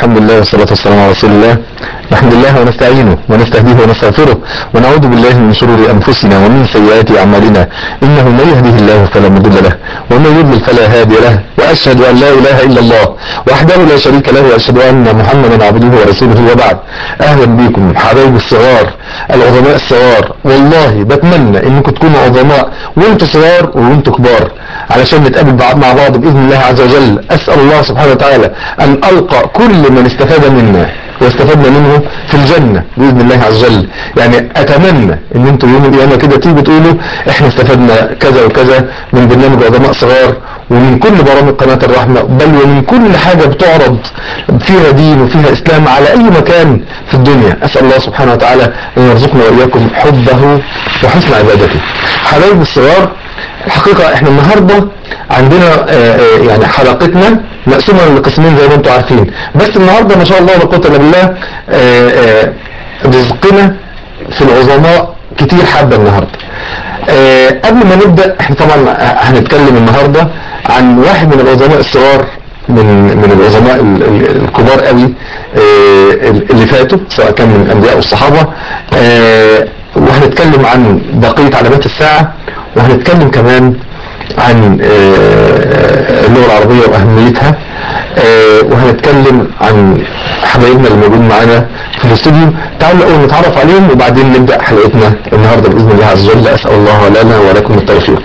الحمد لله والصلاة والسلام على رسول الله نحمد الله ونستعينه ونستهديه ونستغفره ونعوذ بالله من شرور أنفسنا ومن سيئات أعمالنا إنه من يهده الله فلا مضل له ومن يضلل فلا هادي له وأشهد أن لا إله إلا الله وحده لا شريك له وأشهد أن محمدا عبده ورسوله وبعد أهلا بكم حبايب الصغار العظماء الصغار والله بتمنى إنكم تكونوا عظماء وانتوا صغار وانتوا كبار علشان نتقابل بعض مع بعض بإذن الله عز وجل أسأل الله سبحانه وتعالى أن ألقى كل من استفاد منا واستفدنا منه في الجنة بإذن الله عز وجل يعني أتمنى إن أنتوا يوم القيامة كده تيجوا تقولوا إحنا استفدنا كذا وكذا من برنامج عظماء صغار ومن كل برامج قناة الرحمة بل ومن كل حاجة بتعرض فيها دين وفيها إسلام على أي مكان في الدنيا أسأل الله سبحانه وتعالى أن يرزقنا وإياكم حبه وحسن عبادته حبايب الصغار الحقيقة احنا النهاردة عندنا آه، آه، يعني حلقتنا مقسومة لقسمين زي ما انتم عارفين بس النهاردة ما شاء الله لا قوة الا بالله آه، آه، رزقنا في العظماء كتير حبة النهاردة آه، قبل ما نبدأ احنا طبعا هنتكلم النهاردة عن واحد من العظماء الصغار من من العظماء ال- ال- الكبار قوي آه، اللي فاتوا سواء كان من الانبياء والصحابة آه، وهنتكلم عن بقية علامات الساعة وهنتكلم كمان عن آه، اللغة العربية وأهميتها آه، وهنتكلم عن حبايبنا اللي موجودين معانا في الاستوديو تعالوا الأول نتعرف عليهم وبعدين نبدأ حلقتنا النهاردة بإذن الله عز وجل أسأل الله لنا ولكم التوفيق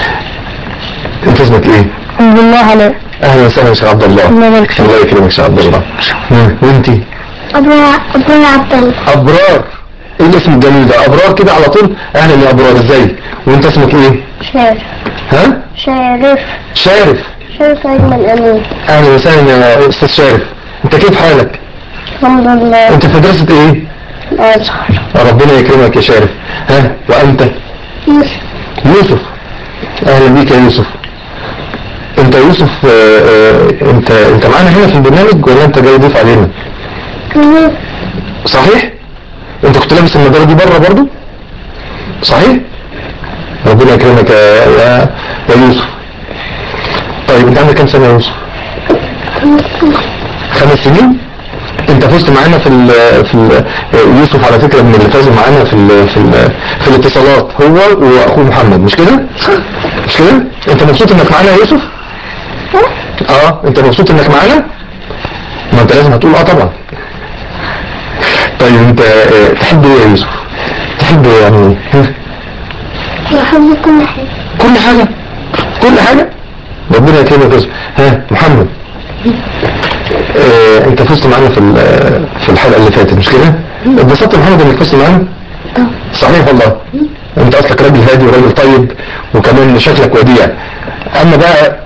انت اسمك ايه؟ الحمد لله على اهلا وسهلا يا شيخ عبد الله الله يبارك فيك. الله يكرمك يا شيخ عبد الله ها، وانتي أبو أبو عبد الله ابرار ايه الاسم الجميل ده ابرار كده على طول اهلا يا ابرار ازيك وانت اسمك ايه شارف ها شارف شارف شارف أجمل أمين اهلا وسهلا يا استاذ شارف انت كيف حالك الحمد لله انت في مدرسة ايه أزهر ربنا يكرمك يا شارف ها وانت يوسف يوسف اهلا بيك يا يوسف انت يا يوسف آه، آه، انت انت معانا هنا في البرنامج ولا انت جاي ضيف علينا كبير صحيح انت كنت لابس النضاره دي بره برضو صحيح ربنا يكرمك يا يا, يا يوسف طيب انت عندك كام سنه يا يوسف خمس سنين انت فزت معانا في ال في ال يوسف على فكره من اللي فازوا معانا في ال في ال في الاتصالات هو واخوه محمد مش كده مش كده انت مبسوط انك معانا يا يوسف اه انت مبسوط انك معانا ما انت لازم هتقول اه طبعا طيب انت اه، تحب ايه يا يوسف تحب ايه يعني ها؟ بحب كل حاجة كل حاجة كل حاجة ربنا يكرمك يا يوسف ها محمد اه انت فزت معانا في ال- في الحلقة اللي فاتت مش كده اتبسطت يا محمد انك فزت معانا صحيح والله انت اصلك راجل هادي وراجل طيب وكمان شكلك وديع اما بقى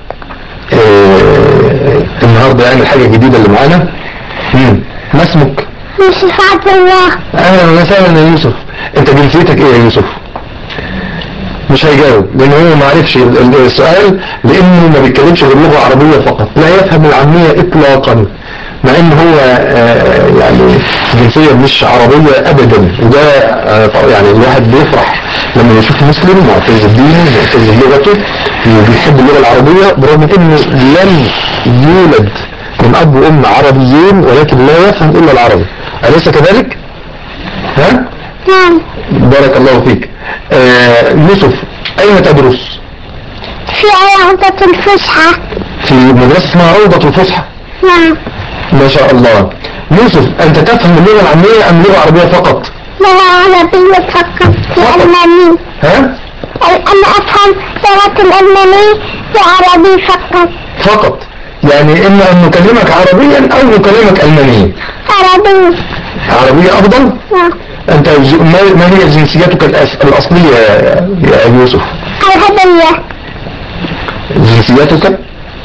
اه النهارده يعني الحاجة الجديدة اللي معانا مم. ما اسمك يوسف عبد الله اهلا وسهلا يا يوسف انت جنسيتك ايه يا يوسف مش هيجاوب لان هو ما عرفش ال- ال- السؤال لانه ما بيتكلمش غير لغه عربيه فقط لا يفهم العاميه اطلاقا مع ان هو آه، يعني جنسيه مش عربيه ابدا وده آه، طبعاً يعني الواحد بيفرح لما يشوف مسلم معتز بدينه معتز بلغته وبيحب اللغه العربيه برغم انه لم يولد من اب وام عربيين ولكن لا يفهم الا العربي اليس كذلك؟ ها؟ نعم بارك الله فيك آه يوسف أين تدرس في عودة الفسحة في مدرسة اسمها روضة الفصحى نعم ما شاء الله يوسف أنت تفهم اللغة العامية أم اللغة العربية فقط لغة عربية فقط الألماني ها أنا أفهم لغة الألماني وعربي فقط فقط يعني إما أن نكلمك عربيا أو نكلمك ألمانيا عربي عربية أفضل نعم أنت ج- ما ما هي جنسيتك الأس- الأصلية يا يا يوسف الهدية جنسيتك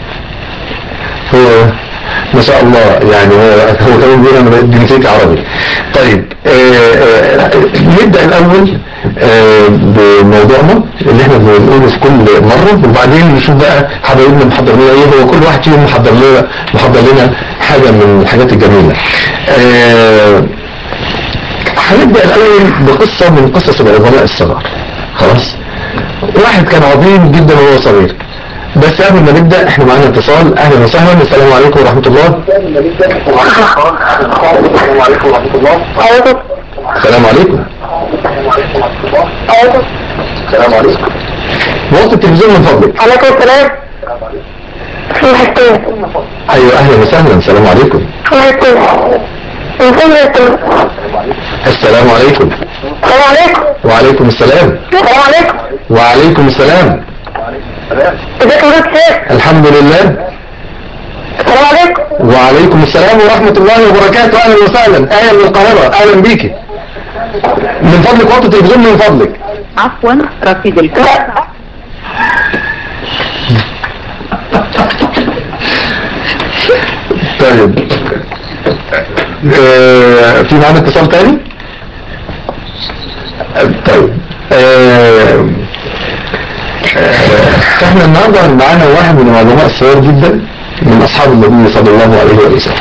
هو ما شاء الله يعني هو هو كمان بيقول انا جنسيتي عربي طيب آه آه نبدا الاول آه بموضوعنا اللي احنا بنقوله في كل مره وبعدين نشوف بقى حبايبنا محضر لنا ايه هو كل واحد فيهم محضر لنا محضر لنا حاجه من الحاجات الجميله آه هنبدا الاول بقصه من قصص العظماء الصغار خلاص واحد كان عظيم جدا وهو صغير بس قبل ما نبدأ احنا معانا اتصال اهلا وسهلا السلام عليكم ورحمة الله السلام عليكم ورحمة الله عليكم السلام عليكم عليكم السلام عليكم وقت التلفزيون من فضلك عليكم السلام في حاجتين ايوه اهلا وسهلا السلام عليكم في حاجتين ازاي يا السلام عليكم السلام عليكم وعليكم السلام السلام عليكم وعليكم السلام ازيك يا شيخ الحمد لله السلام عليكم وعليكم السلام ورحمة الله وبركاته اهلا وسهلا آية من القاهرة اهلا بيكي من فضلك وقت التلفزيون من فضلك عفوا رصيد الكرة طيب آه، في معانا اتصال تاني آه، طيب آه، آه، احنا النهارده معانا واحد من العلماء الصغير جدا من اصحاب النبي صلى الله عليه وآله وسلم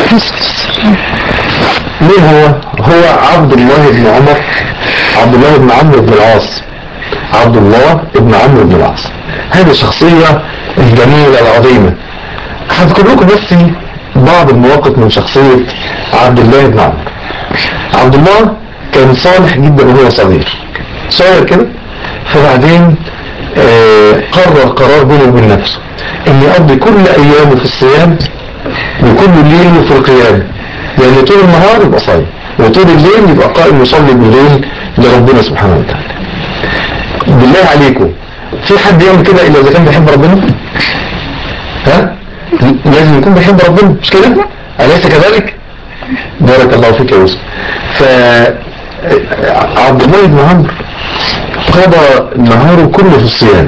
مين هو هو عبد الله بن عمر عبد الله بن عمرو بن العاص عبد الله بن عمرو بن العاص هذه الشخصية الجميلة العظيمة هذكر لكم بس بعض المواقف من شخصية عبد الله بن عمرو عبد الله كان صالح جدا وهو صغير صغير كده فبعدين آه قرر قرار بينه وبين نفسه ان يقضي كل ايامه في الصيام وكل ليله في القيام لان طول النهار يبقى صايم وطول الليل يبقى قائم يصلي بالليل لربنا سبحانه وتعالى بالله عليكم في حد يعمل كده الا اذا كان بيحب ربنا ها لازم يكون بيحب ربنا مش كده أليس كذلك بارك الله فيك يا يوسف ف عبد الله بن عمرو قضى نهاره كله في الصيام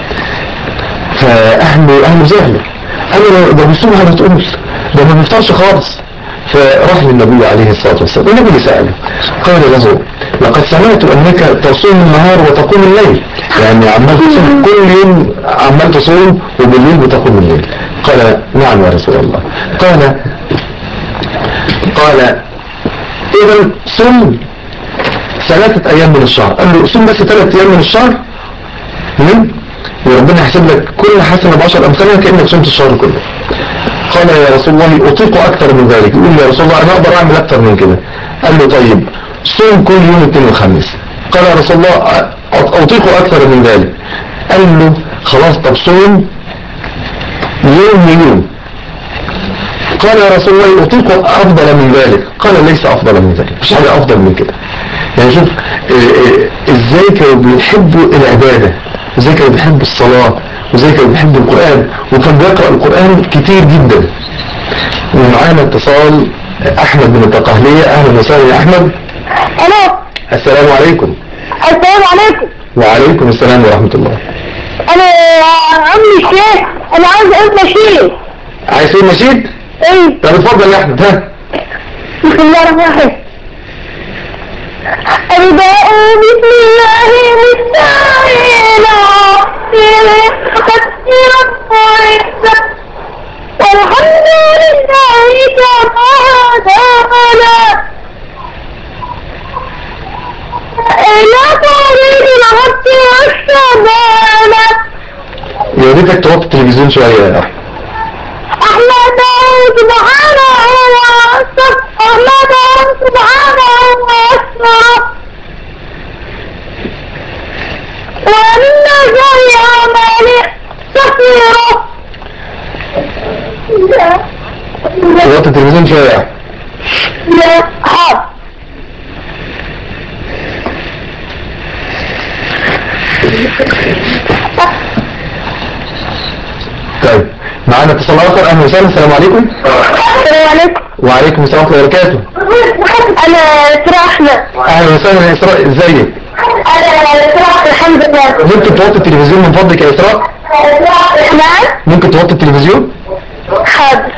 فأهله أهله زعلوا قالوا ده بيصوم على تقول ده ما بيفطرش خالص فراح للنبي عليه الصلاة والسلام النبي سأله قال له لقد سمعت أنك تصوم النهار وتقوم الليل يعني عمال تصوم كل يوم عمال تصوم وبالليل بتقوم الليل قال نعم يا رسول الله قال قال إذا صم ثلاثة أيام من الشهر قال له صم بس ثلاثة أيام من الشهر مم؟ وربنا يحسب لك كل حسنة بعشر أمثالها كأنك صمت الشهر كله قال يا رسول الله أطيق أكثر من ذلك يقول يا رسول الله أنا أقدر أعمل أكثر من كده قال له طيب صوم كل يوم الاثنين والخميس قال يا رسول الله أطيق أكثر من ذلك قال له خلاص طب صوم يوم يوم قال يا رسول الله أطيق أفضل من ذلك قال ليس أفضل من ذلك مش حاجة أفضل من كده يعني شوف إزاي كانوا بيحبوا العبادة وازاي كانوا بيحبوا الصلاة وازاي كانوا بيحبوا القرآن وكان بيقرأ القرآن كتير جدا ومعانا اتصال أحمد من التقهلية أهلا وسهلا يا أحمد الو السلام عليكم السلام عليكم وعليكم السلام ورحمة الله انا عمي الشيخ انا عايز اقول نشيد عايز تقول نشيد؟ ايه طب اتفضل يا أحمد ها بسم الله الرحمن الرحيم أبدأ بسم الله مستعينا تكثير الطريق والحمد لله تعالى إلى طريق الحق والسلامة يا ريتك توطي التلفزيون شوية يا أحمد أحمده سبحانه وأستغفر أحمده سبحانه وأستغفر ومن شر أعمالي تكفيره توطي التلفزيون شوية يا أحمد يا حب طيب معانا اتصال آخر أهلا وسهلا السلام عليكم السلام عليكم وعليكم السلام ورحمة الله وبركاته أنا إسراء أحمد أهلا وسهلا يا إسراء ازيك أنا إسراء الحمد لله ممكن توطي التلفزيون من فضلك يا إسراء نعم ممكن توطي التلفزيون حاضر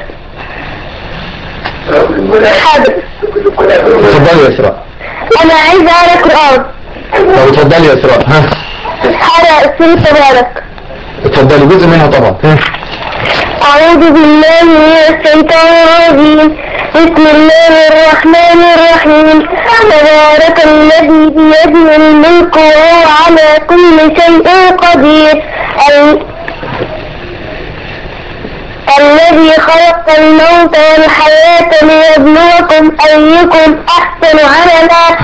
حاضر اتفضلي يا إسراء أنا عايز أقرأ قرآن طب اتفضلي يا إسراء ها حرق سورة تبارك اتفضلي جزء منها طبعا ها أعوذ بالله من الشيطان الرجيم بسم الله الرحمن الرحيم تبارك الذي بيده الملك وهو على كل شيء قدير ال- الذي خلق الموت والحياة ليبلوكم أيكم أحسن عملا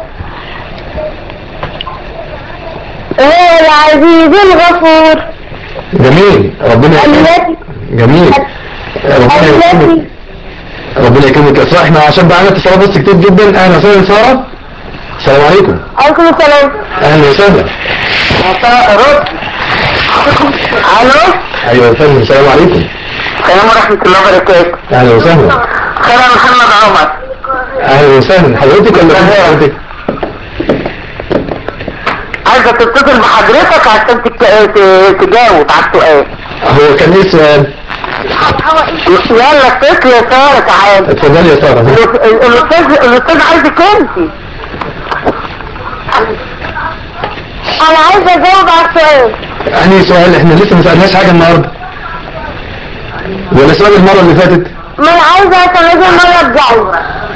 وهو العزيز الغفور جميل ربنا يكرمك الذي جميل ربنا يكرمك الذي ربنا يكرمك يا اسراء احنا عشان بقى عندنا اتصالات بس كتير جدا اهلا وسهلا ساره السلام عليكم عليكم السلام اهلا وسهلا رد الو ايوه وسهلا السلام عليكم السلام ورحمة الله وبركاته اهلا وسهلا أنا محمد عمر اهلا وسهلا حضرتك ولا مين حضرتك عايزة تتصل بحضرتك عشان تك- ت- تجاوب على السؤال هو كان ايه السؤال يلا اتصل يا سارة تعالى اتفضلي يا ساره الأس- الأستاذ الأستاذ عايزك أنت أنا عايزة أجاوب على السؤال انهي سؤال احنا لسه ما سالناش حاجه النهارده ولا سؤال المره اللي فاتت ما أنا عايزة عشان أجي المرة الجاية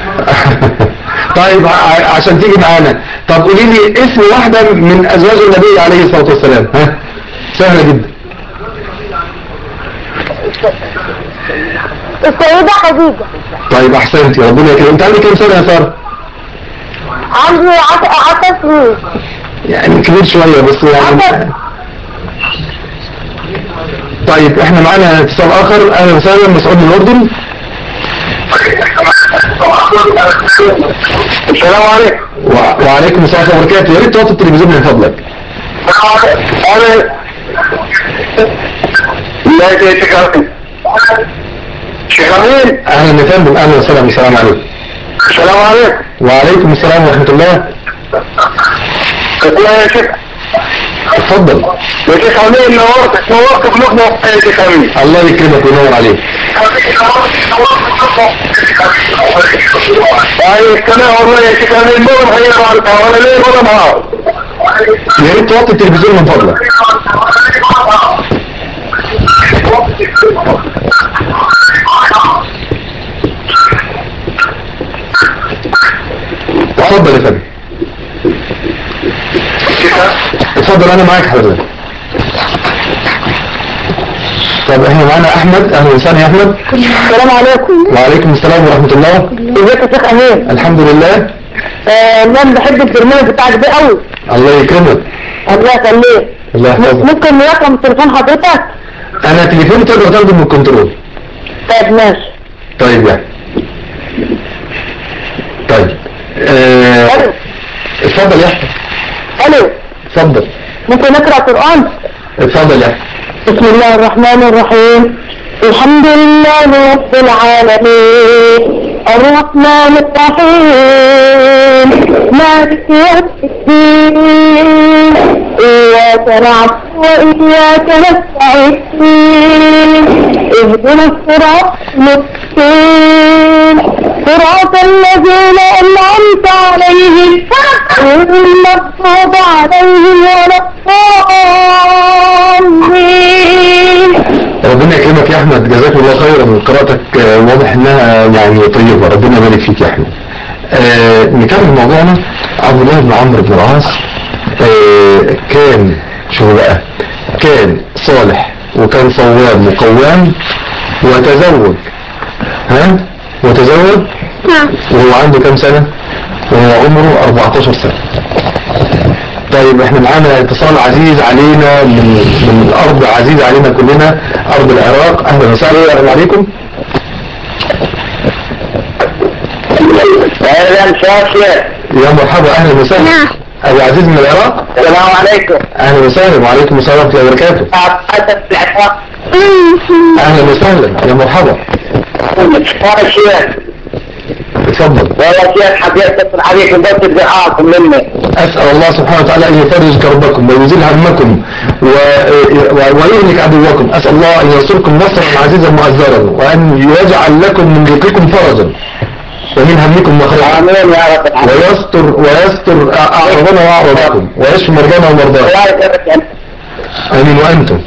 طيب ع- عشان تيجي معانا طب قولي لي اسم واحده من ازواج النبي عليه الصلاه والسلام ها سهله جدا السيدة خديجة طيب احسنتي ربنا يكرمك انت عندك كام سنه يا ساره عندي عشر عشر سنين يعني كبير شويه بس يعني عشر. طيب احنا معانا اتصال اخر اهلا وسهلا مسعود من الاردن السلام عليكم و- وعليكم السلام ورحمه الله وبركاته يا ريت توطي التلفزيون من فضلك انا لا يا شيخ أمين. شيخ امين اهلا يا فندم اهلا وسهلا السلام عليكم السلام عليكم وعليكم السلام ورحمه الله لا يا شيخ اتفضل يا شيخ امين نورت نورت قلوبنا يا شيخ امين الله يكرمك وينور عليك هاي السلام والله يا شيخ امين مو مغير على ولا ليل ولا نهار يا ريت توطي التلفزيون من فضلك اتفضل يا فندم اتفضل انا معاك حضرتك طب احنا معانا احمد اهلا وسهلا يا احمد السلام عليكم وعليكم السلام ورحمه الله ازيك يا شيخ أمين الحمد لله آه، انا بحب البرنامج بتاعك ده قوي الله يكرمك الله يخليك الله يحفظك ممكن رقم تليفون حضرتك انا تليفون تقدر تاخده من الكنترول طيب ماشي طيب يعني طيب آه، الو اتفضل يا احمد الو اتفضل ممكن نقرا قران اتفضل يا احمد بسم الله الرحمن الرحيم الحمد لله رب العالمين الرحمن الرحيم مالك يوم الدين إياك نعبد وإياك نستعين اهدنا الصراط المستقيم صراط الذين أنعمت عليهم غير المغضوب عليهم ولا الضالين ربنا يكرمك يا احمد جزاك الله خيرا قراءتك آه، واضح انها يعني طيبه ربنا يبارك فيك يا احمد آه نكمل موضوعنا عبد الله بن عمرو بن العاص آه كان شو بقى كان صالح وكان صوام وقوام وتزوج ها وتزوج وهو عنده كام سنة وهو عمره 14 سنة طيب احنا معانا اتصال عزيز علينا من من الارض عزيز علينا كلنا ارض العراق اهلا وسهلا السلام عليكم اهلا شاكر يا مرحبا اهلا وسهلا نعم. ابو عزيز من العراق السلام عليكم اهلا وسهلا وعليكم السلام ورحمه الله وبركاته أعطيتك العراق اهلا وسهلا يا مرحبا يا شيخ اتفضل والله شيخ حبيت اتصل عليكم بس بدعاءكم مني اسال الله سبحانه وتعالى ان يفرج كربكم ويزيل همكم و... و- ويهلك عدوكم اسال الله ان ينصركم نصرا عزيزا مؤزرا وان يجعل لكم من ضيقكم فرجا ومن همكم مخرجا امين يا رب العالمين ويستر ويستر اعراضنا واعراضكم ويشفي مرضانا ومرضاكم الله يسلمك امين وانتم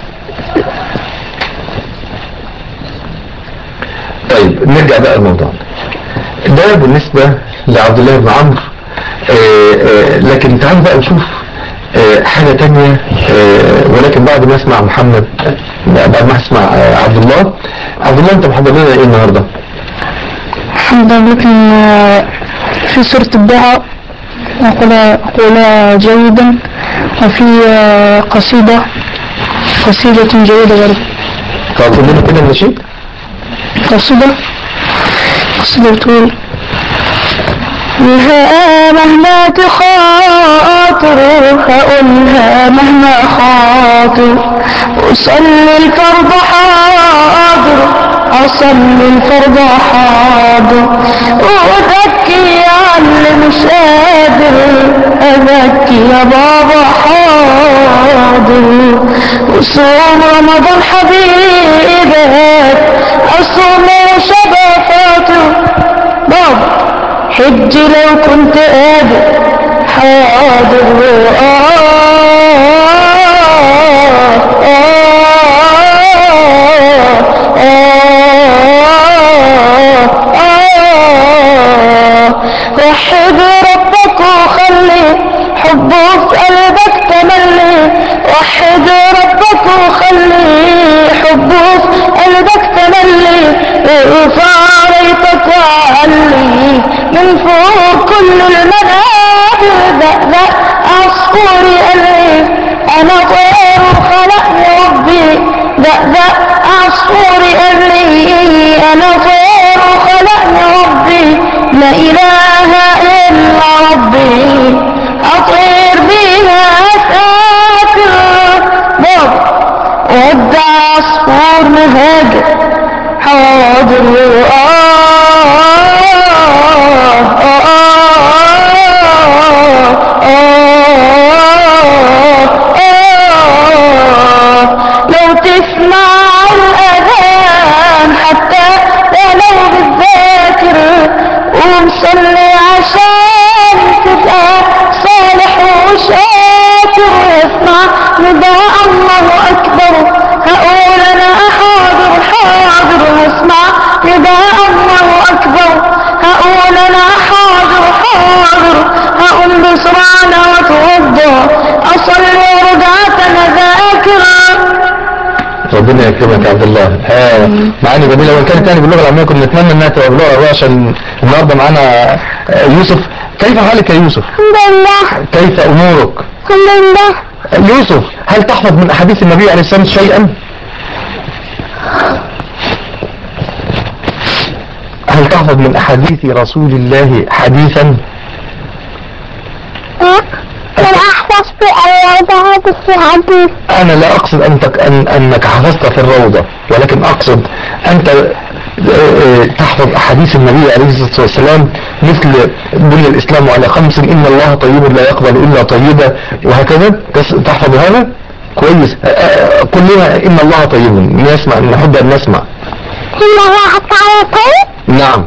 طيب نرجع بقى لموضوعنا ده بالنسبة لعبد الله بن عمرو آه، آه، لكن تعال بقى نشوف آه، حاجة تانية آه، ولكن بعد ما اسمع محمد آه، بعد ما اسمع آه، عبد الله عبد الله انت محضر لنا ايه النهارده؟ الحمد لله في سورة الدعاء أقول أقول جيدا وفي آه، قصيدة قصيدة جيدة برضه فقول لنا كده النشيد قصيدة قصيدة بتقول لها مهما تخاطر هقولها مهما خاطر أصلي الفرض حاضر أصلي الفرض حاضر وأذكي يا اللي مش قادر أذكي يا بابا حاضر وصوم رمضان حبيبك أصوم شبفاته بابا حج لو كنت قادر حاضر آه آه آه آه وحد ربك وخلي حبه في قلبك تملي وحد ربك وخلي حبه في قلبك تملي ارفع ريتك وعلي من فوق كل المنابر دقدق عصفوري قلبي انا طير خلقني ربي دقدق عصفوري قلبي انا طير خلقني ربي لا اله الا ربي اطير بيها اسافر بابا ودع عصفور مهاجر حاضر آه آه آه آه آه لو تسمع الأذان حتى ولو بالذاكر ومصلي عشان تبقى صالح وشاكر اسمع نداء الله أكبر هقول أنا حاضر حاضر اسمع نداء الله أكبر هقول أنا حاضر حاضر هقوم بسرعة واتوضى أصلي ورجعت أنا ذاكر ربنا يكرمك يا عبد الله آه معاني جميلة وان كانت يعني باللغة العامية كنا نتمنى انها تبقى باللغة العربية عشان النهارده معانا آه، يوسف كيف حالك يا يوسف؟ الحمد لله كيف امورك؟ الحمد لله يوسف هل تحفظ من احاديث النبي عليه الصلاة والسلام شيئا؟ هل تحفظ من احاديث رسول الله حديثا؟ أنا أحفظ في الوضعات في حديث انا لا اقصد انك أن انك حفظت في الروضة ولكن اقصد انت آه، آه، تحفظ احاديث النبي عليه الصلاة والسلام مثل بني الاسلام على خمس ان الله طيب لا يقبل الا طيبا وهكذا تس- تحفظ هذا كويس آه، آه، كلنا ان الله طيب نسمع نحب ان نسمع إن الله تعالى طيب نعم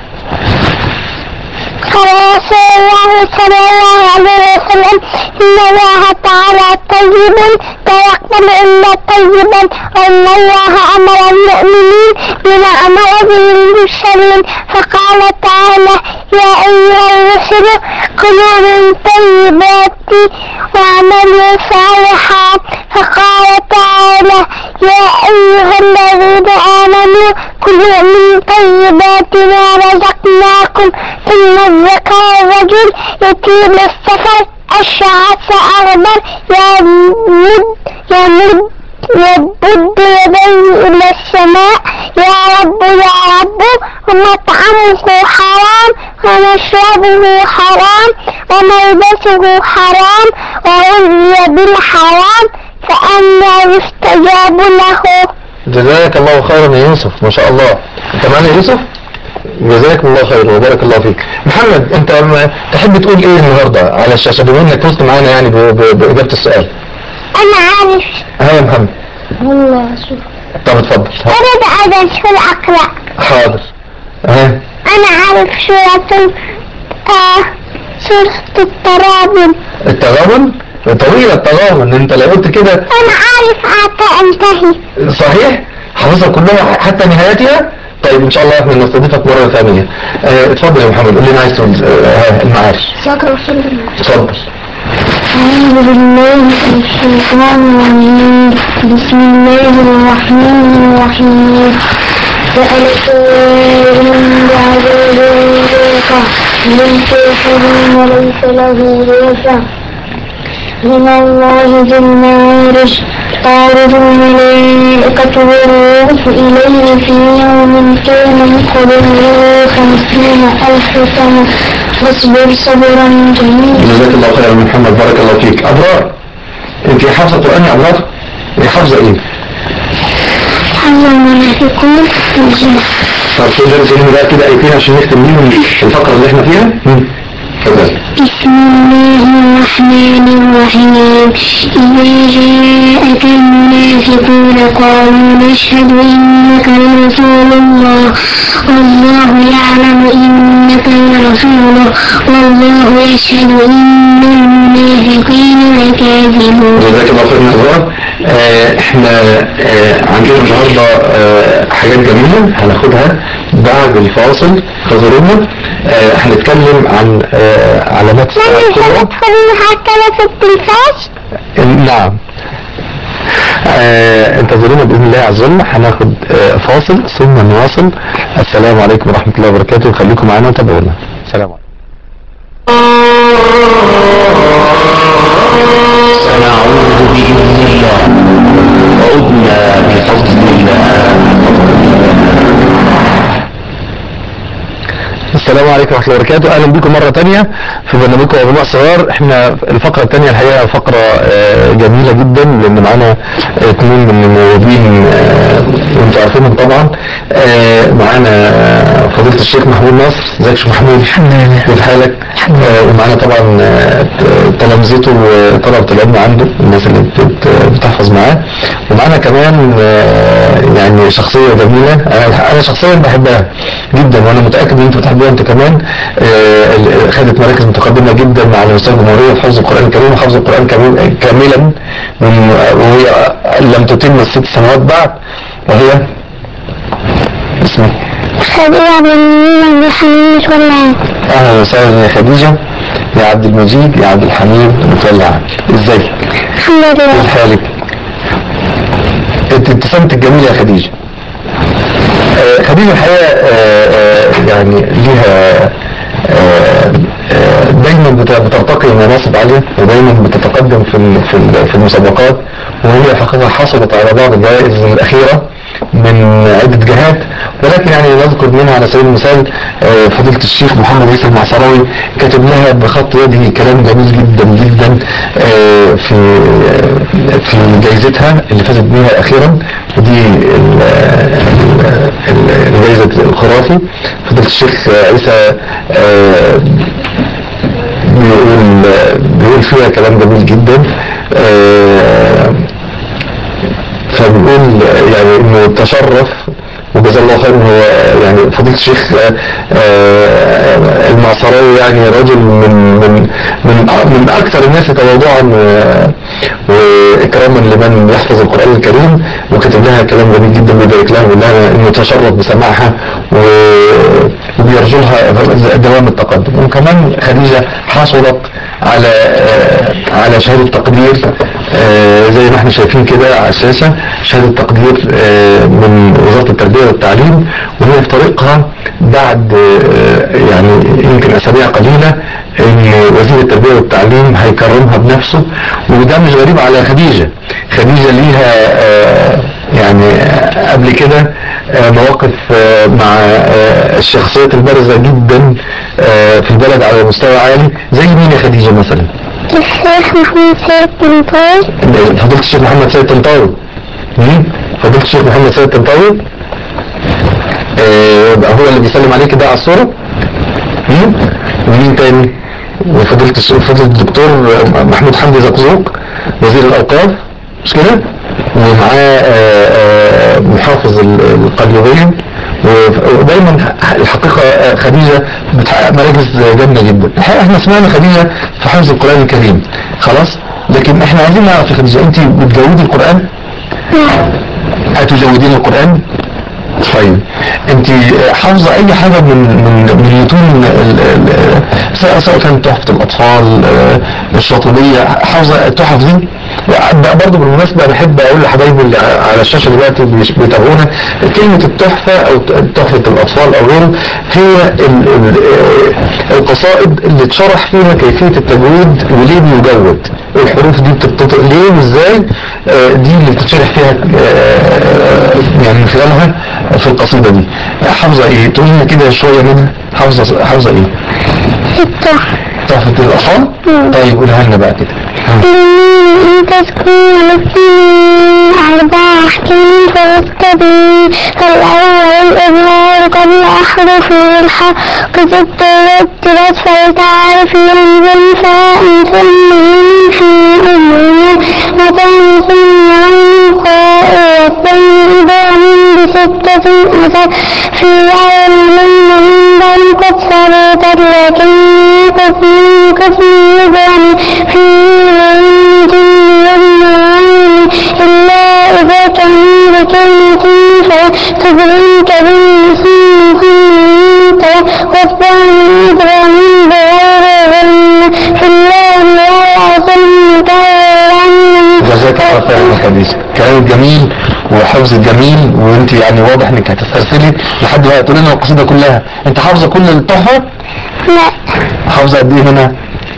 قال رسول الله صلى الله عليه وسلم إن الله تعالى طيب لا يقبل إلا طيبا وإن الله أمر المؤمنين بما أمر به المرسلين فقال تعالى يا أيها الرسل كلوا من طيبات واعملوا صالحا فقال تعالى يا أيها الذين آمنوا كلوا من طيبات ما رزقناكم ثم ذكر الرجل يتيم السفر الشعث أغبر يمد يمد يبد يديه إلى السماء يا رب يا رب ومطعمه حرام ومشربه حرام وملبسه حرام وغذي بالحرام فأنا يستجاب له جزاك الله خيرا يا يوسف ما شاء الله انت معنا يا يوسف جزاك الله خير وبارك الله فيك محمد انت ما- تحب تقول ايه النهارده على الشاشه بما انك فزت معانا يعني ب- ب- باجابه السؤال أنا عارف ها يا محمد والله شوف طب اتفضل ها. أريد أن شو أقرأ حاضر ها أنا عارف سورة آه سورة الترابل التغابن طويلة التغابن انت لو قلت كده أنا عارف حتى أنتهي صحيح حافظها كلها حتى نهايتها طيب ان شاء الله احنا نستضيفك مرة ثانية اه اتفضل يا محمد قول لنا عايز تقول اه ها، المعارف شكرا رسول الله اتفضل أعوذ بالله من الشيطان الرجيم بسم الله الرحمن الرحيم سأل سائل بعذاب واقع للكافرين ليس له دافع من الله ذي المعارج تعرض الملائكة والروح إليه في يوم كان مقداره خمسين ألف سنة فاصبر صبرا جميلا جزاك الله خيرا من محمد بارك الله فيك ابرار انت حافظه قران يا ابرار انت حافظه ايه حظ المنافقون والجنة طب تقدر تقول بقى كده ايتين عشان نختم بيهم الفقره اللي احنا فيها مم. اتفضل بسم الله الرحمن الرحيم إذا جاءك المنافقون قالوا نشهد إنك لرسول الله والله يعلم إنك لرسوله والله يشهد إن المنافقين لكاذبون جزاك الله خيرا يا ابرار آه، احنا آه، عندنا النهارده آه، حاجات جميله هناخدها بعد الفاصل خزرونا آه، هنتكلم عن آه، علامات الساعه الكبرى هكذا في التلفاز نعم آه انتظرونا باذن الله عز وجل هناخد آه فاصل ثم نواصل السلام عليكم ورحمه الله وبركاته خليكم معانا وتابعونا السلام عليكم سنعود بإذن الله وعدنا بفضل الله السلام عليكم ورحمه الله وبركاته اهلا بكم مره تانية في برنامجكم ابو صغار احنا الفقره الثانيه الحقيقه فقره آه، جميله جدا لان معانا اثنين من الموهوبين آه، وانتم عارفينهم طبعا آه، معانا فضيله الشيخ محمود نصر ازيك يا شيخ محمود الحمد لله كيف حالك آه، ومعانا طبعا آه، ت- تلامذته وطلبه العلم عنده الناس اللي بت- بتحفظ معاه ومعانا كمان آه، يعني شخصيه جميله انا انا شخصيا بحبها جدا وانا متاكد ان انتوا بتحبوها انت كمان آه، ال- خدت مراكز متقدمه جدا على مستوى الجمهوريه في حفظ القران الكريم وحفظ القران كامل- كاملا من وهي لم تتم الست سنوات بعد وهي اسمها خديعة بن محمد والله اهلا وسهلا يا خديجه يا عبد المجيد يا عبد الحميد متولع ازيك الحمد لله كيف حالك انت ابتسامتك الجميله يا خديجه آه، خديجه الحقيقه آه، آه، يعني ليها آه، آه، دايما بت- بترتقي لمناصب عاليه ودايما بتتقدم في ال- في ال- في المسابقات وهي الحقيقه حصلت على بعض الجوائز الاخيره من عدة جهات ولكن يعني نذكر منها على سبيل المثال آه، فضيلة الشيخ محمد عيسى المعصراوي كاتب لها بخط يده كلام جميل جدا جدا آه، في آه، في جائزتها اللي فازت بيها اخيرا ودي ال- ال- ال- الجائزة الخرافي فضيلة الشيخ عيسى آه، بيقول بيقول فيها كلام جميل جدا آه، فبنقول يعني انه تشرف وجزاه الله خير هو يعني فضيلة الشيخ آه، آه، المعصراوي يعني رجل من من من من اكثر الناس تواضعا و- واكراما لمن يحفظ القران الكريم وكتب لها كلام جميل جدا بيبارك لها ويقول لها انه تشرف بسماعها و- وبيرجو لها دوام التقدم وكمان خديجه حصلت على آه، على شهاده تقدير آه، زي ما احنا شايفين كده على الشاشه شهاده تقدير آه، من وزاره التربيه والتعليم وهي في طريقها بعد آه، يعني يمكن اسابيع قليله ان وزير التربيه والتعليم هيكرمها بنفسه وده مش غريب على خديجه خديجه ليها آه، يعني آه، قبل كده آه، مواقف آه، مع آه، الشخصيات البارزه جدا آه، في البلد على مستوى عالي زي مين يا خديجه مثلا؟ الشيخ محمد سيد بن طاير فضيلة الشيخ محمد سيد طنطاوي مين؟ فضيلة الشيخ محمد سيد طنطاوي آه، يبقى هو اللي بيسلم عليك ده على الصورة مين؟ ومين تاني؟ وفضيلة الشيخ فضيلة الدكتور محمود حمدي زقزوق وزير الأوقاف مش كده؟ ومعاه آه، آه، محافظ ال- القليوبية و- ودايما الحقيقة آه، خديجة بتحقق مراكز جامدة جدا الحقيقة احنا سمعنا خديجة في حفظ القرآن الكريم خلاص لكن احنا عايزين نعرف يا خديجة انت بتجودي القرآن؟ هتجودين القرآن؟ طيب انت حافظه اي حاجه من من من متون ال- ال- سواء سواء كانت تحفه الاطفال آه، الشاطبيه حافظه التحف دي برضه بالمناسبه بحب اقول لحبايبي اللي على الشاشه دلوقتي بيش- بيتابعونا كلمه التحفه او تحفه الاطفال او غيره هي ال- ال- آه، القصائد اللي اتشرح فيها كيفيه التجويد وليه بيجود الحروف دي بتتنطق ليه وازاي آه، دي اللي بتتشرح فيها آه، يعني من خلالها في القصيدة دي حافظة ايه تقول لنا كده شوية منها حافظة حافظة ايه التحفة تحفة الأطفال طيب قولها لنا بقى كده إن تسكن مسكين أربع أحكام فاستبين فالأول الإظهار قبل أحرف الحق ست رتبت فلتعرف ينزل فإن ثم في أمور وتنسي القاء والسيد من بستة أسد في علم من بل قد سبقت لكن قسم قسم يبان في علم والمعاني إلا إذا كان بكلمة فتدرك بالمسلم كنت والثاني إبراهيم بغير علم في الله لا يعصم جزاك الله خير يا حديث كلام جميل وحفظ جميل وانت يعني واضح انك هتسترسلي لحد ما تقول لنا القصيدة كلها انت حافظة كل التحفة لا حافظة قد ايه هنا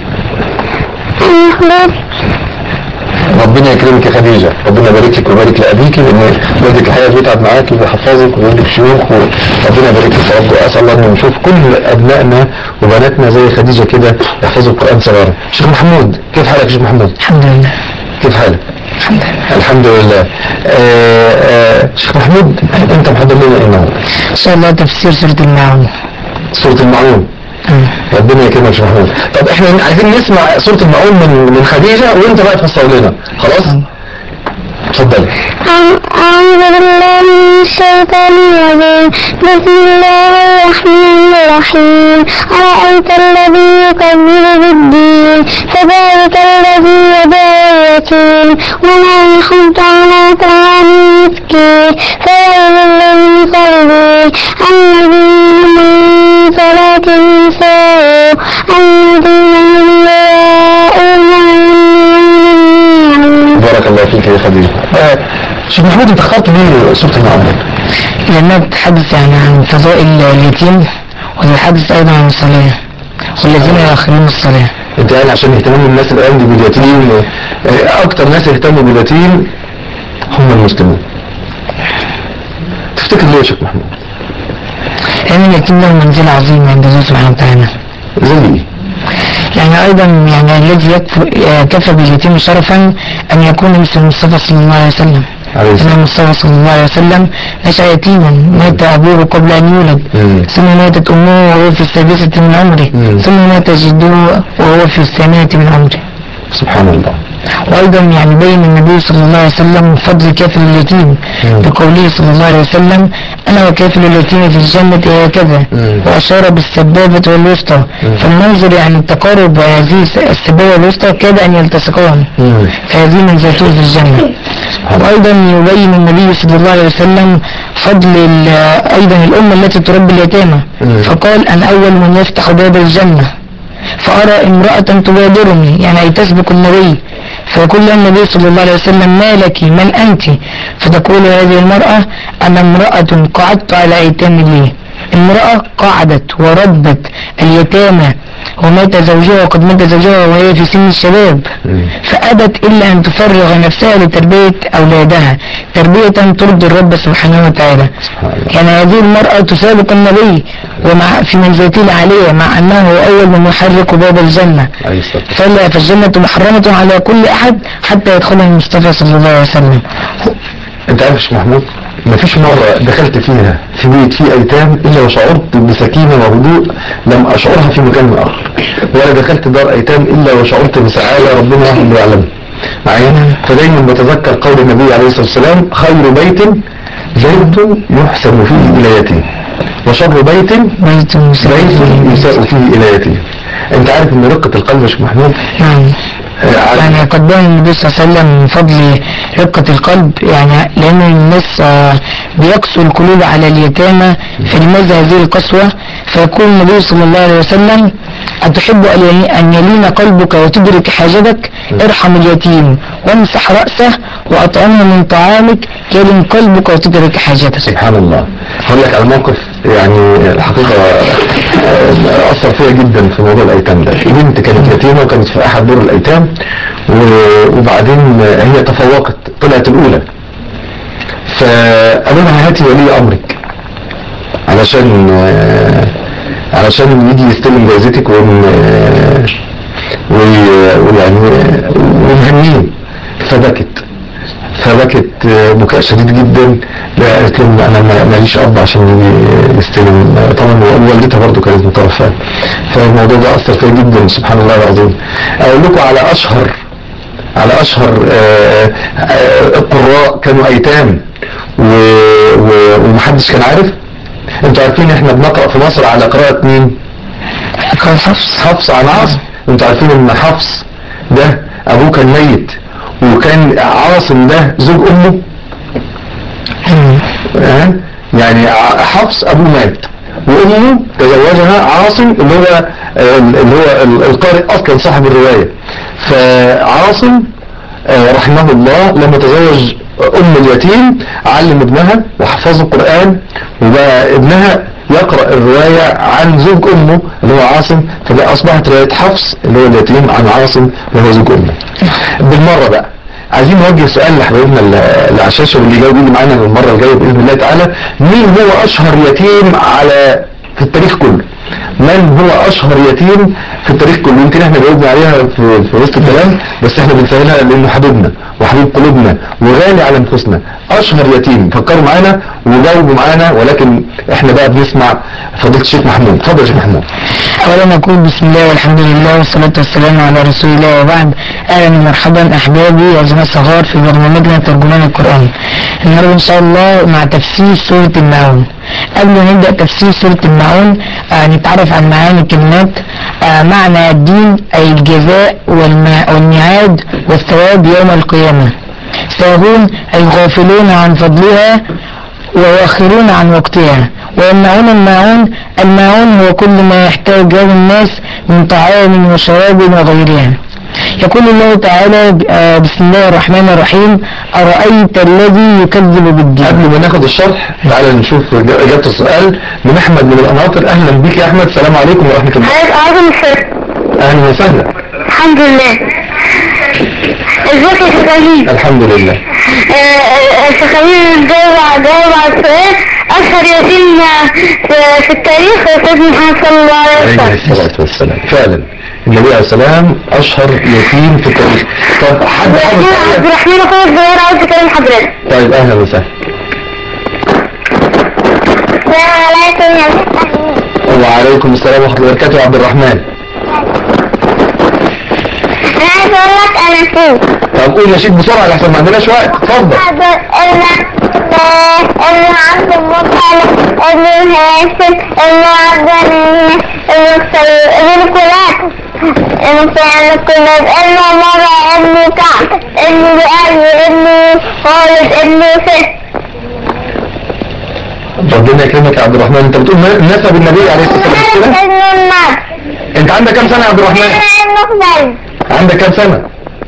المخبر ربنا يكرمك يا خديجة ربنا يبارك لك ويبارك لأبيك لأن والدك الحقيقة بيتعب معاك وبيحفظك ويقول لك شيوخ وربنا يبارك لك يا رب وأسأل الله أن نشوف كل أبنائنا وبناتنا زي خديجة كده يحفظوا القرآن صغار شيخ محمود كيف حالك يا شيخ محمود؟ الحمد لله كيف حالك؟ الحمد لله الحمد لله آه، آه، شيخ محمود أنت محضر لنا إيه النهارده؟ ان شاء الله تفسير سورة المعون سورة المعون ربنا يكرمك يا شيخ محمود طب احنا عايزين نسمع سورة المعون من من خديجة وانت بقى تفسر لنا خلاص؟ اتفضل أعوذ بالله من الشيطان الرجيم بسم الله الرحمن الرحيم أرأيت الذي يكذب بالدين فذلك الذي يدعو اليتيم ولا يحض على طعام المسكين فويل للمصلين الذين من صلاتهم ساهون الذين هم يراءون بارك الله فيك يا خديجة آه، شيخ محمود انت اخترت ليه سورة المعون؟ لأنها بتتحدث يعني عن فضائل اليتيم وتتحدث أيضا عن الصلاة والذين يؤخرون الصلاة انت يعني عشان اهتمام الناس الايام دي باليتيم آه، اكتر ناس يهتموا باليتيم هم المسلمين تفتكر ليه يا شيخ محمود؟ لأن اليتيم له منزلة عظيمة عند الله سبحانه وتعالى زي ايه؟ يعني أيضا يعني الذي يكفي كفى باليتيم شرفا أن يكون مثل المصطفى صلى الله عليه وسلم عليه الصلاة أن المصطفى صلى الله عليه وسلم نشأ يتيما مات أبوه قبل أن يولد مم. ثم ماتت أمه وهو في السادسة من عمره مم. ثم مات جده وهو في الثانية من عمره سبحان الله وأيضا يعني بين النبي صلى الله عليه وسلم فضل كافل اليتيم مم. بقوله صلى الله عليه وسلم أنا وكافل اليتيم في الجنة هكذا مم. وأشار بالسبابة والوسطى فالمنظر يعني التقارب هذه السبابة والوسطى كاد أن يلتصقان مم. فهذه منزلته في الجنة وأيضا يبين النبي صلى الله عليه وسلم فضل ال- أيضا الأمة التي تربي اليتامى مم. فقال أن أول من يفتح باب الجنة فأرى امرأة تبادرني يعني أي تسبق النبي فيقول لها النبي صلى الله عليه وسلم ما لك من أنت فتقول هذه المرأة أنا امرأة قعدت على أيتام لي امرأة قعدت وربت اليتامى ومات زوجها وقد مات زوجها وهي في سن الشباب مم. فأبت إلا أن تفرغ نفسها لتربية أولادها تربية ترضي الرب سبحانه وتعالى يعني هذه المرأة تسابق النبي ومع في منزلته العالية مع أنه هو أول من يحرك باب الجنة عليه الصلاة فلا فالجنة محرمة على كل أحد حتى يدخلها المصطفى صلى الله عليه وسلم انت عارف يا شيخ محمود مفيش مرة دخلت فيها في بيت فيه ايتام الا وشعرت بسكينة وهدوء لم اشعرها في مكان اخر ولا دخلت دار ايتام الا وشعرت بسعادة ربنا اللي يعلمه معايا فدايما بتذكر قول النبي عليه الصلاة والسلام خير بيت بيت يحسن فيه الى يتيم وشر بيت بيت بيت يساء فيه الى يتيم انت عارف ان رقة القلب يا شيخ محمود نعم يعني قد بين النبي صلى الله عليه وسلم من فضل رقة القلب يعني لأن الناس آه، بيقسو القلوب على اليتامى فلماذا هذه القسوة فيقول النبي صلى الله عليه وسلم أتحب أن يلي- أن يلين قلبك وتدرك حاجتك ارحم اليتيم وامسح رأسه وأطعمه من طعامك يلين قلبك وتدرك حاجتك سبحان الله هقول لك على موقف يعني الحقيقة آه، أثر فيا جدا في موضوع الأيتام ده بنت كانت يتيمة وكانت في أحد دور الأيتام و- وبعدين آه، هي تفوقت طلعت الأولى فقالوا لها هاتي ولي أمرك علشان آه، علشان يجي يستلم جوازتك ون آه، وي- ويعني آه، ونهنيه فبكت فبكت آه، بكاء شديد جدا لا قالت لهم انا ما- ماليش اب عشان يجي يستلم آه، طبعا والدتها برضو كانت متوفاه فالموضوع ده اثر فيا جدا سبحان الله العظيم اقول لكم على اشهر على اشهر آه، آه، القراء كانوا ايتام و- و- ومحدش كان عارف انتوا عارفين احنا بنقرا في مصر على قراءه مين كان حفص حفص عن عاصم انتوا عارفين ان حفص ده ابوه كان ميت وكان عاصم ده زوج امه ها؟ يعني ع- حفص ابوه مات وامه تزوجها عاصم اللي هو اللي هو ال- القارئ اصلا صاحب الروايه فعاصم آه، رحمه الله لما تزوج ام اليتيم علم ابنها وحفظه القران وبقى ابنها يقرا الروايه عن زوج امه اللي هو عاصم فبقى اصبحت روايه حفص اللي هو اليتيم عن عاصم اللي هو زوج امه بالمره بقى عايزين نوجه سؤال لحبايبنا اللي اللي على الشاشه واللي جاي يجي معانا المره الجايه باذن الله تعالى مين هو اشهر يتيم على في التاريخ كله من هو اشهر يتيم في التاريخ كله يمكن احنا جاوبنا عليها في, في وسط الكلام بس احنا بنسهلها لانه حبيبنا وحبيب قلوبنا وغالي على نفوسنا اشهر يتيم فكروا معانا وجاوبوا معانا ولكن احنا بقى بنسمع فضيله الشيخ محمود اتفضل يا شيخ محمود أولا أقول بسم الله والحمد لله والصلاة والسلام على رسول الله وبعد أهلا ومرحبا أحبابي وأزمة صغار في برنامجنا ترجمان القرآن النهاردة إن شاء الله مع تفسير سورة المعون قبل ما نبدأ تفسير سورة المعون آه نتعرف عن معاني الكلمات آه معنى الدين أي الجزاء والمع- والميعاد والثواب يوم القيامة ساهون أي غافلون عن فضلها ويؤخرون عن وقتها ويمنعون الماعون الماعون هو كل ما يحتاجه الناس من طعام وشراب وغيرها يقول الله تعالى ب- آه، بسم الله الرحمن الرحيم أرأيت الذي يكذب بالدين قبل ما ناخد الشرح تعالى نشوف إجا- اجابه السؤال من احمد من القناطر اهلا بيك يا احمد السلام عليكم ورحمه الله عايز عايز الفرق اهلا وسهلا الحمد لله ازيك يا شيخ الحمد لله شيخ جاوب جاوب على السؤال اشهر يتيم في- في التاريخ هو سيدنا محمد صلى الله عليه عليه وسلم الصلاه والسلام فعلا النبي عليه السلام اشهر يتيم في التاريخ طب حد يتيم عبد حافظ الرحمن اخويا الصغير عاوز اكلم حضرتك طيب اهلا وسهلا السلام عليكم يا شيخ وعليكم السلام ورحمه الله وبركاته يا عبد الرحمن انا عايز اقول لك انا فين طب قول يا شيخ بسرعه لحسن ما عندناش وقت اتفضل ابن ابن عبد المطلب ابن هاشم ابن عبد ابن ابن كلاب ابن كلاب ابن مرة ابن كعب ابن لؤي ابن خالد ابن يوسف ربنا يكرمك يا عبد الرحمن انت بتقول نسب النبي عليه الصلاه والسلام ابن النار انت عندك كام سنه يا عبد الرحمن ابن خبيب عندك كام سنه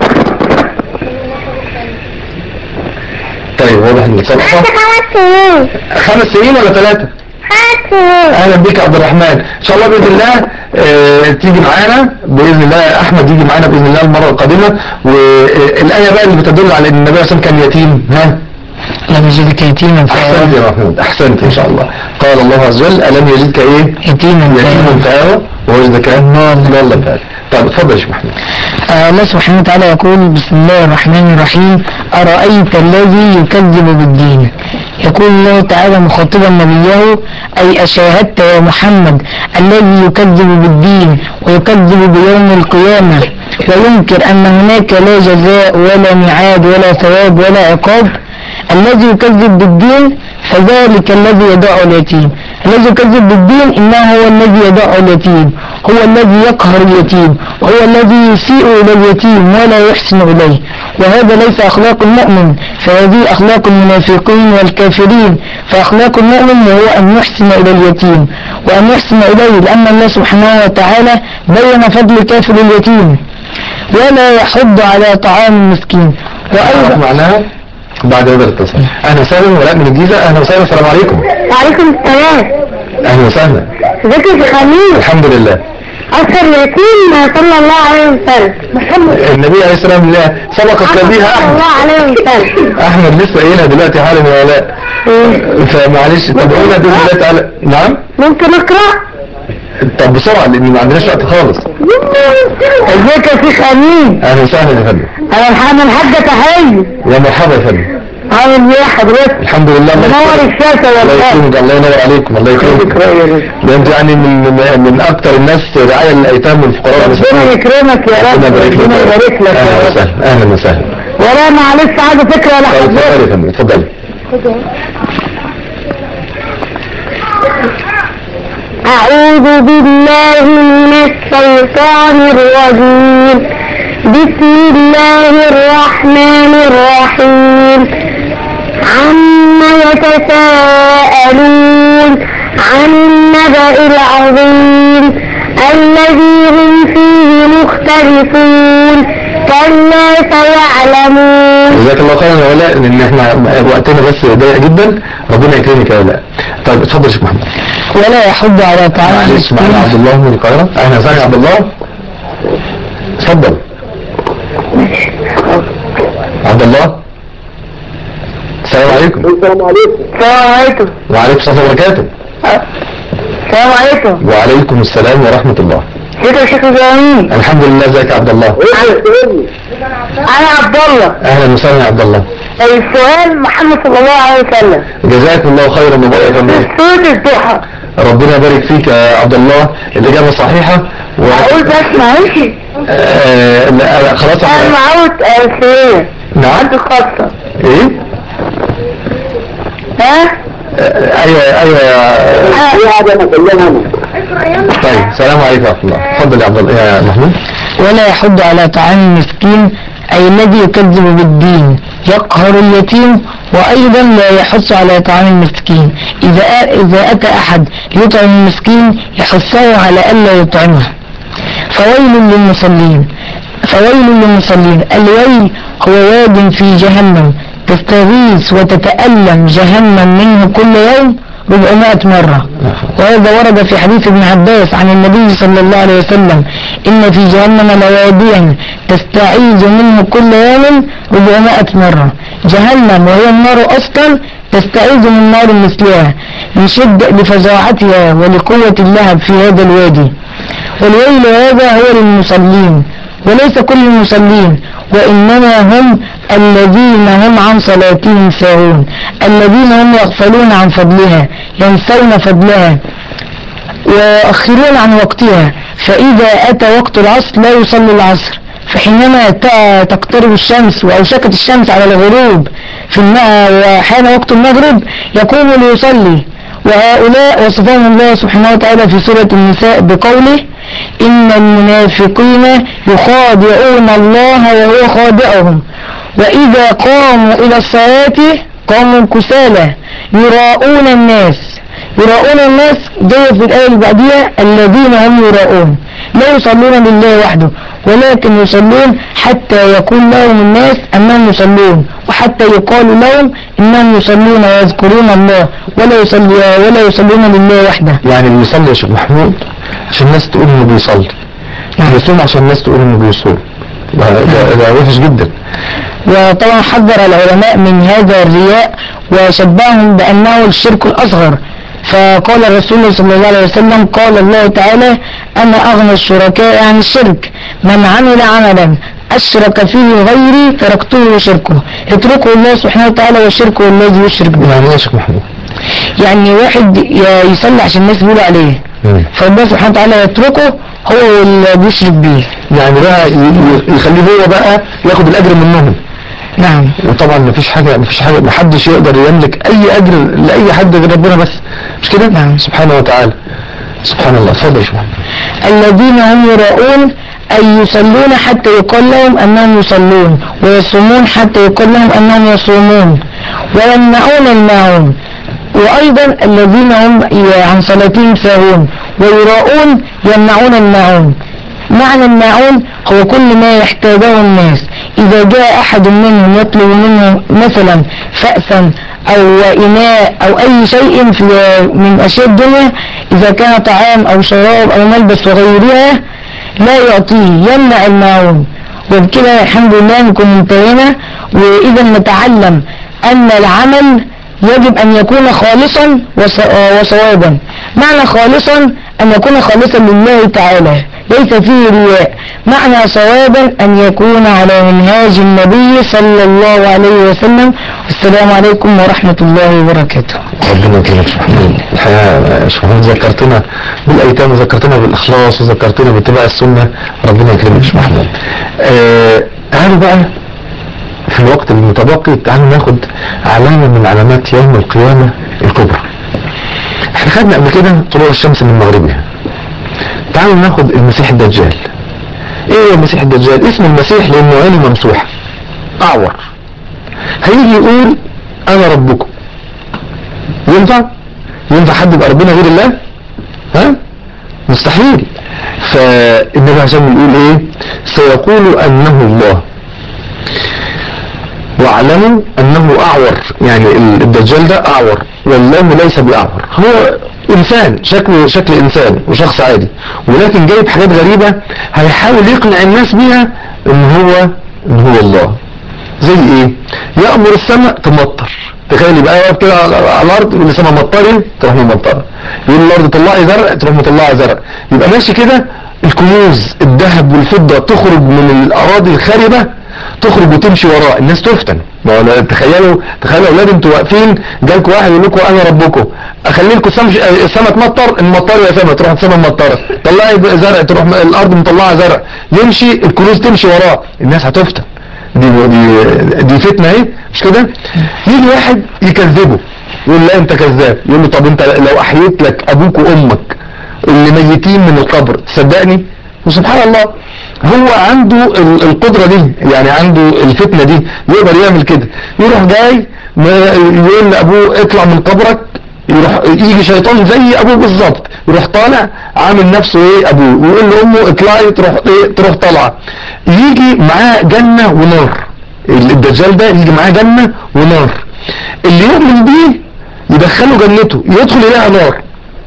طيب واضح ان الصلاة عندي خمس سنين خمس سنين ولا ثلاثة؟ خمس سنين اهلا بك يا عبد الرحمن ان شاء الله باذن الله آه تيجي معانا باذن الله احمد يجي معانا باذن الله المره القادمه والايه بقى اللي بتدل على ان النبي صلى الله عليه وسلم كان يتيم ها لم يجدك يتيما احسنت فآوى يا محمود احسنت ان شاء الله قال الله عز وجل الم يجدك ايه يتيما يتيما فآوى فآوى ووجدك ضالا فآوى طب اتفضل يا شيخ محمود آه، الله سبحانه وتعالى يقول بسم الله الرحمن الرحيم أرأيت الذي يكذب بالدين يقول الله تعالى مخاطبا نبيه أي أشاهدت يا محمد الذي يكذب بالدين ويكذب بيوم القيامة وينكر أن هناك لا جزاء ولا ميعاد ولا ثواب ولا عقاب الذي يكذب بالدين فذلك الذي يدع اليتيم الذي يكذب بالدين إنه هو الذي يدع اليتيم هو الذي يقهر اليتيم هو الذي يسيء إلى اليتيم ولا يحسن إليه وهذا ليس أخلاق المؤمن فهذه أخلاق المنافقين والكافرين فأخلاق المؤمن هو أن يحسن إلى اليتيم وأن يحسن إليه لأن الله سبحانه وتعالى بين فضل كافر اليتيم ولا يحض على طعام المسكين تعرف وأيضا معناها بعد هذا الاتصال اهلا وسهلا ولاء من الجيزه اهلا وسهلا السلام عليكم وعليكم السلام اهلا وسهلا ازيك يا خليل الحمد لله أكثر يتيم صلى الله عليه وسلم محمد النبي عليه السلام الله سبقت بها صلى احمد الله عليه وسلم احمد لسه قايلها دلوقتي حالا يا ولاء فمعلش طب قولها باذن الله تعالى نعم ممكن أقرأ؟ طب بسرعه لان ما عندناش وقت خالص ازيك يا شيخ أمين اهلا وسهلا يا فندم أنا محمد الحاجة تحية يا مرحبا يا فندم عامل إيه حضرتك؟ الحمد لله الله منور يكرمك. الشاشة الله والله يكرمك الله ينور عليكم الله يكرمك ده انت يعني من من, من اكتر الناس رعايه للايتام والفقراء ربنا والمساكين يكرمك يا رب ربنا يبارك لك ربنا يبارك لك اهلا يا رب وسهلا اهلا وسهلا ولا معلش عايز فكرة طيب اتفضلي لحضرتك يا فندم اتفضلي أعوذ بالله من الشيطان الرجيم بسم الله الرحمن الرحيم عما يتساءلون عن النبأ العظيم الذي هم فيه مختلفون كلا سيعلمون جزاك الله خيرا يا ولاء لان احنا وقتنا بس ضيق جدا ربنا يكرمك يا ولاء طيب اتفضل يا شيخ محمد ولا يحض على طعام معلش معنا عبد المسكين الله من القاهره اهلا وسهلا يا عبد الله اتفضل عبد الله السلام عليكم السلام عليكم السلام عليكم وعليكم السلام وبركاته السلام عليكم وعليكم السلام ورحمه الله كده يا شيخ جميل الحمد لله ازيك يا عبد الله انا عبد الله اهلا وسهلا يا عبد الله السؤال محمد صلى الله عليه وسلم جزاك الله خيرا وبارك في الله سورة الضحى ربنا يبارك فيك يا عبد الله الاجابه صحيحه و... اقول بس معلش آه... لا لا، خلاص انا احنا معود الفيه نعم عندي خاصة ايه ها آه، ايوه ايوه يا- في حاجة مكلمة طيب السلام عليكم ورحمه الله اتفضل يا عبد الله يا محمود ولا يحض على طعام المسكين أي الذي يكذب بالدين يقهر اليتيم وأيضا لا يحث على طعام المسكين إذا إذا أتى أحد ليطعم المسكين يحثه على ألا يطعمه فويل للمصلين فويل للمصلين الويل هو واد في جهنم تستغيث وتتألم جهنم منه كل يوم 400 مرة وهذا ورد في حديث ابن عباس عن النبي صلى الله عليه وسلم إن في جهنم لواديا تستعيذ منه كل يوم 400 مرة جهنم وهي النار أصلا تستعيذ من نار مثلها من شدة لفظاعتها ولقوة اللهب في هذا الوادي والويل هذا هو للمصلين وليس كل المصلين وإنما هم الذين هم عن صلاتهم ساهون الذين هم يغفلون عن فضلها ينسون فضلها ويؤخرون عن وقتها فإذا أتى وقت العصر لا يصلي العصر فحينما ت- تقترب الشمس وأوشكت الشمس على الغروب في الماء وحان وقت المغرب يقوم ليصلي وهؤلاء وصفهم الله سبحانه وتعالى في سورة النساء بقوله إن المنافقين يخادعون الله وهو خادعهم وإذا قاموا إلى الصلاة قاموا كسالى يراءون الناس يراءون الناس جاية في الآية اللي بعديها الذين هم يراءون لا يصلون لله وحده ولكن يصلون حتى يكون لهم الناس أنهم يصلون وحتى يقال لهم إنهم يصلون ويذكرون الله ولا يصلي ولا يصلون لله وحده يعني اللي بيصلي يا شيخ محمود عشان الناس تقول انه بيصلي بيصوم عشان الناس تقول انه بيصوم ده, ده, ده وحش جدا وطبعا حذر العلماء من هذا الرياء وشبههم بأنه الشرك الأصغر فقال الرسول صلى الله عليه وسلم قال الله تعالى أنا أغنى الشركاء عن الشرك من عمل عملا أشرك فيه غيري تركته وشركه اتركه الله سبحانه وتعالى وشركه الذي يشرك به يعني ايه يا شيخ محمود يعني واحد ي- يصلي عشان الناس بيقولوا عليه مم. فالله سبحانه وتعالى يتركه هو واللي بيشرك بيه يعني بقى ي- ي- يخليه هو بقى ياخد الاجر منهم نعم وطبعا مفيش حاجة مفيش حاجة محدش يقدر يملك اي اجر لاي حد غير ربنا بس مش كده نعم. سبحانه وتعالى سبحان الله اتفضل يا شيخ محمد. الذين هم يراؤون أي يصلون حتى يقال لهم أنهم يصلون ويصومون حتى يقال لهم أنهم يصومون ويمنعون الماعون وأيضا الذين هم عن صلاتهم ساهون ويراؤون يمنعون الماعون معنى الماعون هو كل ما يحتاجه الناس إذا جاء أحد منهم يطلب منه مثلا فأسا أو إناء أو أي شيء في من أشياء الدنيا إذا كان طعام أو شراب أو ملبس وغيرها لا يعطيه يمنع الماعون وبكده الحمد لله نكون انتهينا وإذا نتعلم أن العمل يجب أن يكون خالصا وص- وصوابا معنى خالصا أن يكون خالصا لله تعالى ليس فيه رياء معنى صوابا أن يكون على منهاج النبي صلى الله عليه وسلم والسلام عليكم ورحمة الله وبركاته ربنا يكرمك يا شيخ محمود الحقيقة يا شيخ محمود ذكرتنا بالايتام وذكرتنا بالاخلاص وذكرتنا باتباع السنة ربنا يكرمك يا شيخ محمود آه، تعالوا بقى في الوقت المتبقي تعالوا ناخد علامة من علامات يوم القيامة الكبرى احنا خدنا قبل كده طلوع الشمس من مغربها تعالوا ناخد المسيح الدجال ايه هو المسيح الدجال اسم المسيح لانه عينه ممسوحة اعور هيجي يقول انا ربكم ينفع ينفع حد يبقى ربنا غير الله ها مستحيل فالنبي عليه الصلاه والسلام يقول ايه سيقول انه الله واعلموا انه اعور يعني الدجال ده اعور والله ليس باعور هو انسان شكله شكل انسان وشخص عادي ولكن جايب حاجات غريبة هيحاول يقنع الناس بيها ان هو ان هو الله زي ايه يأمر السماء تمطر تخيل يبقى واقف كده على على الارض يقول السماء مطري تروح ممطره يقول الارض طلعي زرع تروح مطلعه زرع يبقى ماشي كده الكنوز الذهب والفضة تخرج من الاراضي الخاربة تخرج وتمشي وراه الناس تفتن ما هو لا- تخيلوا تخيلوا اولاد انتوا واقفين جالكوا واحد يقول لكم انا ربكم اخلي لكم السما السما تمطر المطر يا سما تروح السما مطره طلعي زرع تروح م- الارض مطلعه زرع يمشي الكنوز تمشي وراه الناس هتفتن دي دي دي فتنه اهي مش كده يجي واحد يكذبه يقول لا انت كذاب يقول له طب انت لو احييت لك ابوك وامك اللي ميتين من القبر تصدقني وسبحان الله هو عنده ال- القدرة دي يعني عنده الفتنة دي يقدر يعمل كده يروح جاي ما يقول لأبوه اطلع من قبرك يروح يجي شيطان زي ابوه بالظبط يروح طالع عامل نفسه ايه ابوه ويقول لامه اطلعي تروح ايه تروح طالعه يجي معاه جنه ونار الدجال ده يجي معاه جنه ونار اللي يؤمن بيه يدخله جنته يدخل اليها نار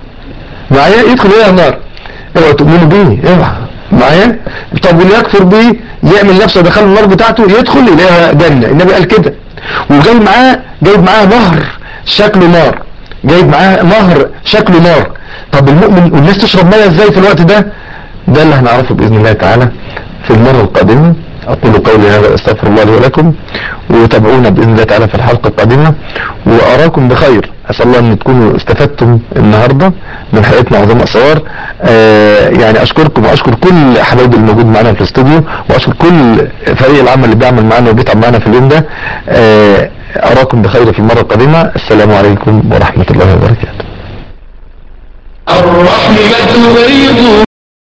معايا يدخل اليها النار اوعى تؤمنوا بيه اوعى معايا طب واللي يكفر بيه يعمل نفسه يدخل النار بتاعته يدخل اليها جنة النبي قال كده وجاي معاه جايب معاه نهر شكله نار جايب معاه نهر شكله نار طب المؤمن والناس تشرب ميه ازاي في الوقت ده ده اللي هنعرفه باذن الله تعالى في المره القادمه اقول قولي هذا استغفر الله لي ولكم وتابعونا باذن الله تعالى في الحلقه القادمه واراكم بخير اسال الله ان تكونوا استفدتم النهارده من حلقتنا عظام اسرار آه يعني اشكركم واشكر كل حبايبي الموجود معانا في الاستوديو واشكر كل فريق العمل اللي بيعمل معانا وبيتعب معانا في اليوم ده آه اراكم بخير في المره القادمه السلام عليكم ورحمه الله وبركاته الرحمة بيض